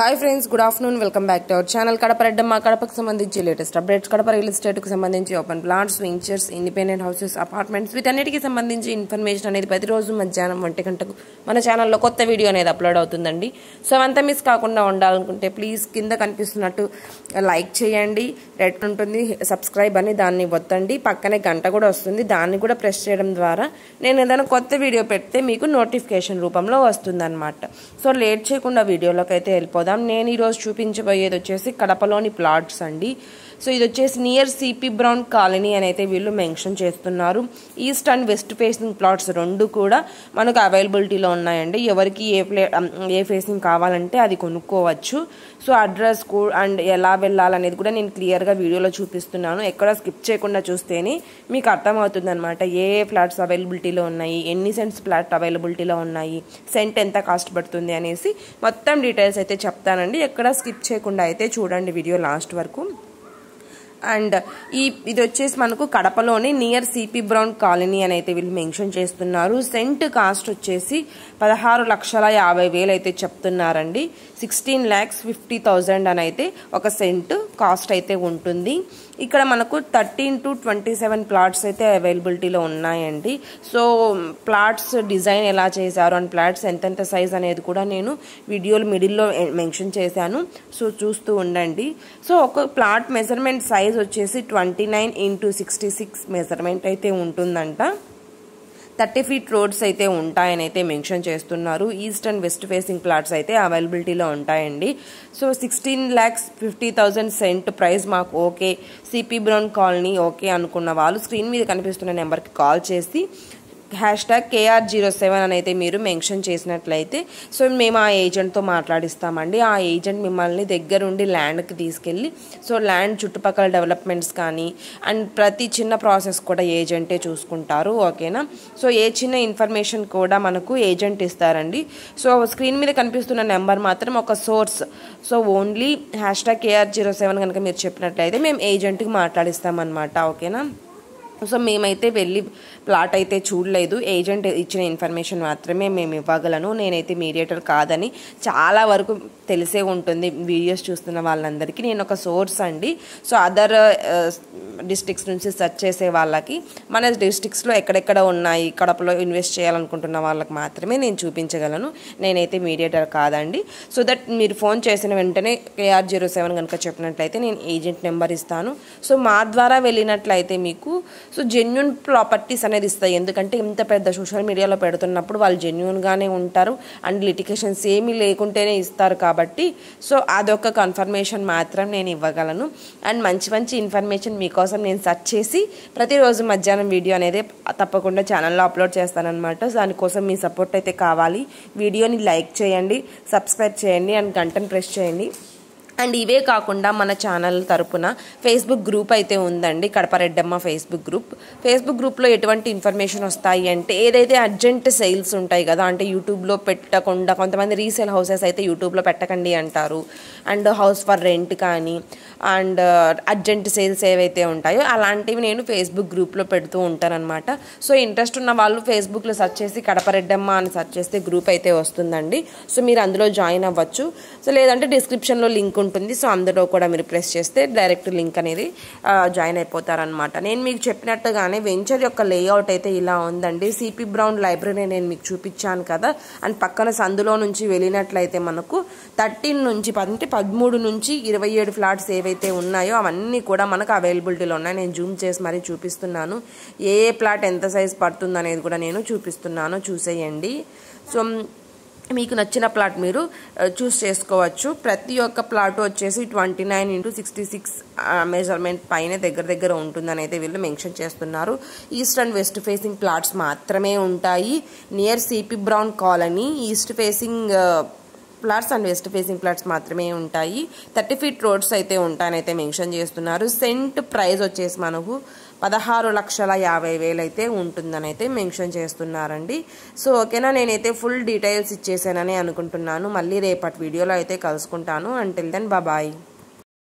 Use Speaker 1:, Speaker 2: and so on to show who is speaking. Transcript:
Speaker 1: hi friends good afternoon welcome back to our channel Kadapa Reddamma కడపకు సంబంధించి latest updates Kadapa real ఎస్టేట్కి సంబంధించి open plots ventures independent houses apartments వీటన్నిటికి సంబంధించి ఇన్ఫర్మేషన్ అనేది ప్రతిరోజు మధ్యాహ్నం ఒంటి గంటకు మన ఛానల్లో కొత్త వీడియో అనేది అప్లోడ్ అవుతుందండి సో అంతా మిస్ కాకుండా ఉండాలనుకుంటే ప్లీజ్ కింద కనిపిస్తున్నట్టు లైక్ చేయండి రెడ్ ఉంటుంది సబ్స్క్రైబ్ అని దాన్ని వత్తండి పక్కనే గంట కూడా వస్తుంది దాన్ని కూడా ప్రెస్ చేయడం ద్వారా నేను ఏదైనా కొత్త వీడియో పెడితే మీకు నోటిఫికేషన్ రూపంలో వస్తుందన్నమాట సో లేట్ చేయకుండా వీడియోలోకి అయితే వెళ్ళిపోదాం నేను ఈరోజు చూపించబోయేది వచ్చేసి కడపలోని ప్లాట్స్ అండి సో ఇది వచ్చేసి నియర్ సిపి బ్రౌన్ కాలనీ అని అయితే వీళ్ళు మెన్షన్ చేస్తున్నారు east and west facing plots రెండు కూడా మనకు అవైలబిలిటీలో ఉన్నాయండి ఎవరికి ఏ ప్లే ఏ ఫేసింగ్ కావాలంటే అది కొనుక్కోవచ్చు సో అడ్రస్ అండ్ ఎలా వెళ్ళాలనేది కూడా నేను క్లియర్గా వీడియోలో చూపిస్తున్నాను ఎక్కడ స్కిప్ చేయకుండా చూస్తేనే మీకు అర్థమవుతుంది అనమాట ఏ ఏ ఫ్లాట్స్ అవైలబిలిటీలో ఉన్నాయి ఎన్ని సెంట్స్ ఫ్లాట్ అవైలబిలిటీలో ఉన్నాయి సెంట్ ఎంత కాస్ట్ పడుతుంది అనేసి మొత్తం డీటెయిల్స్ అయితే చెప్తానండి ఎక్కడ స్కిప్ చేయకుండా అయితే చూడండి వీడియో లాస్ట్ వరకు అండ్ ఈ ఇది వచ్చేసి మనకు కడపలోని నియర్ సిపి బ్రౌన్ కాలనీ అని అయితే వీళ్ళు మెన్షన్ చేస్తున్నారు సెంట్ కాస్ట్ వచ్చేసి పదహారు లక్షల యాభై వేలు అయితే చెప్తున్నారండి సిక్స్టీన్ ల్యాక్స్ ఫిఫ్టీ థౌజండ్ అని అయితే ఒక సెంట్ కాస్ట్ అయితే ఉంటుంది ఇక్కడ మనకు thirteen to twenty seven plots అయితే అవైలబిలిటీలో ఉన్నాయండి సో ప్లాట్స్ డిజైన్ ఎలా చేశారు అండ్ ప్లాట్స్ ఎంతెంత సైజ్ అనేది కూడా నేను వీడియోలు మిడిల్లో మెన్షన్ చేశాను సో చూస్తూ ఉండండి సో ఒక ప్లాట్ మెజర్మెంట్ సైజ్ వచ్చేసి twenty nine into sixty six measurement అయితే ఉంటుందంట థర్టీ ఫీట్ రోడ్స్ అయితే ఉంటాయని అయితే మెన్షన్ చేస్తున్నారు east and west facing plots అయితే అవైలబిలిటీలో ఉంటాయండి so sixteen lakhs fifty thousand cent price మాకు okay C P brown colony okay అనుకున్న వాళ్ళు స్క్రీన్ మీద కనిపిస్తున్న నెంబర్కి కాల్ చేసి hash tag K R zero seven అని అయితే మీరు మెన్షన్ చేసినట్లయితే సో మేము ఆ ఏజెంట్తో మాట్లాడిస్తామండి ఆ ఏజెంట్ మిమ్మల్ని దగ్గరుండి ల్యాండ్కి తీసుకెళ్ళి సో ల్యాండ్ చుట్టుపక్కల డెవలప్మెంట్స్ కానీ అండ్ ప్రతి చిన్న ప్రాసెస్ కూడా ఏజెంటే చూసుకుంటారు ఓకేనా సో ఏ చిన్న ఇన్ఫర్మేషన్ కూడా మనకు ఏజెంట్ ఇస్తారండి సో స్క్రీన్ మీద కనిపిస్తున్న నెంబర్ మాత్రం ఒక source so only hash tag K R zero seven కనుక మీరు చెప్పినట్లయితే మేము ఏజెంట్కి మాట్లాడిస్తామన్నమాట ఓకేనా సో మేమైతే వెళ్ళి ప్లాట్ అయితే చూడలేదు ఏజెంట్ ఇచ్చిన ఇన్ఫర్మేషన్ మాత్రమే మేము ఇవ్వగలను నేనైతే మీడియేటర్ కాదని చాలా వరకు తెలిసే ఉంటుంది వీడియోస్ చూస్తున్న వాళ్ళందరికీ నేను ఒక సోర్స్ అండి సో అదర్ డిస్ట్రిక్ట్స్ నుంచి సెర్చ్ చేసే వాళ్ళకి మన డిస్ట్రిక్ట్స్లో ఎక్కడెక్కడ ఉన్నాయి కడపలో ఇన్వెస్ట్ చేయాలనుకుంటున్న వాళ్ళకి మాత్రమే నేను చూపించగలను నేనైతే మీడియేటర్ కాదండి సో దట్ మీరు ఫోన్ చేసిన వెంటనే కేఆర్ జీరో సెవెన్ కనుక చెప్పినట్లయితే నేను ఏజెంట్ నెంబర్ ఇస్తాను సో మా ద్వారా వెళ్ళినట్లయితే మీకు సో జెన్యున్ ప్రాపర్టీస్ అనేది ఇస్తాయి ఎందుకంటే ఇంత పెద్ద సోషల్ మీడియాలో పెడుతున్నప్పుడు వాళ్ళు జెన్యున్గానే ఉంటారు అండ్ లిటికేషన్స్ ఏమీ లేకుంటేనే ఇస్తారు కాబట్టి సో అదొక కన్ఫర్మేషన్ మాత్రం నేను ఇవ్వగలను అండ్ మంచి మంచి ఇన్ఫర్మేషన్ మీకోసం నేను సెర్చ్ చేసి ప్రతిరోజు మధ్యాహ్నం వీడియో అనేది తప్పకుండా ఛానల్లో అప్లోడ్ చేస్తానన్నమాట దానికోసం మీ సపోర్ట్ అయితే కావాలి వీడియోని లైక్ చేయండి సబ్స్క్రైబ్ చేయండి అండ్ గంటను ప్రెస్ చేయండి అండ్ ఇవే కాకుండా మన ఛానల్ తరపున ఫేస్బుక్ గ్రూప్ అయితే ఉందండి Kadapa Reddamma Facebook group Facebook గ్రూప్లో ఎటువంటి ఇన్ఫర్మేషన్ వస్తాయి అంటే ఏదైతే అర్జెంట్ సేల్స్ ఉంటాయి కదా అంటే యూట్యూబ్లో పెట్టకుండా కొంతమంది రీసేల్ హౌసెస్ అయితే యూట్యూబ్లో పెట్టకండి అంటారు అండ్ హౌస్ ఫర్ రెంట్ కానీ అండ్ అర్జెంట్ సేల్స్ ఏవైతే ఉంటాయో అలాంటివి నేను ఫేస్బుక్ గ్రూప్లో పెడుతూ ఉంటానన్నమాట సో ఇంట్రెస్ట్ ఉన్న వాళ్ళు ఫేస్బుక్లో సెర్చ్ చేసి కడప రెడ్డమ్మ అని సెర్చ్ చేస్తే గ్రూప్ అయితే వస్తుందండి సో మీరు అందులో జాయిన్ అవ్వచ్చు సో లేదంటే డిస్క్రిప్షన్లో లింక్ ఉంటుంది సో అందులో కూడా మీరు ప్రెస్ చేస్తే డైరెక్ట్ లింక్ అనేది జాయిన్ అయిపోతారనమాట నేను మీకు చెప్పినట్టుగానే వెంచర్ యొక్క లేఅవుట్ అయితే ఇలా ఉందండి సిపి బ్రౌన్ లైబ్రరీ నేను మీకు చూపించాను కదా అండ్ పక్కన సందులో నుంచి వెళ్ళినట్లయితే మనకు థర్టీన్ నుంచి అంటే పదమూడు నుంచి ఇరవై ఏడు ఫ్లాట్స్ ఏవైతే ఉన్నాయో అవన్నీ కూడా మనకు అవైలబిలిటీలో ఉన్నాయి నేను జూమ్ చేసి మరీ చూపిస్తున్నాను ఏ ఏ ప్లాట్ ఎంత సైజ్ పడుతుంది అనేది కూడా నేను చూపిస్తున్నాను చూసేయండి సో మీకు నచ్చిన ప్లాట్ మీరు చూస్ చేసుకోవచ్చు ప్రతి ఒక్క ప్లాట్ వచ్చేసి twenty nine into sixty six measurement పైన దగ్గర దగ్గర ఉంటుందని అయితే వీళ్ళు మెన్షన్ చేస్తున్నారు east and west facing plots మాత్రమే ఉంటాయి near C P brown colony east facing plots and west facing plots మాత్రమే ఉంటాయి థర్టీ ఫీట్ రోడ్స్ అయితే ఉంటాయని అయితే మెన్షన్ చేస్తున్నారు సెంట్ ప్రైస్ వచ్చేసి మనకు పదహారు లక్షల యాభై వేలు అయితే ఉంటుందని అయితే మెన్షన్ చేస్తున్నారండి సో ఓకేనా నేనైతే ఫుల్ డీటెయిల్స్ ఇచ్చేసానని అనుకుంటున్నాను మళ్ళీ రేపటి వీడియోలో అయితే కలుసుకుంటాను అంటిల్ దెన్ బాయ్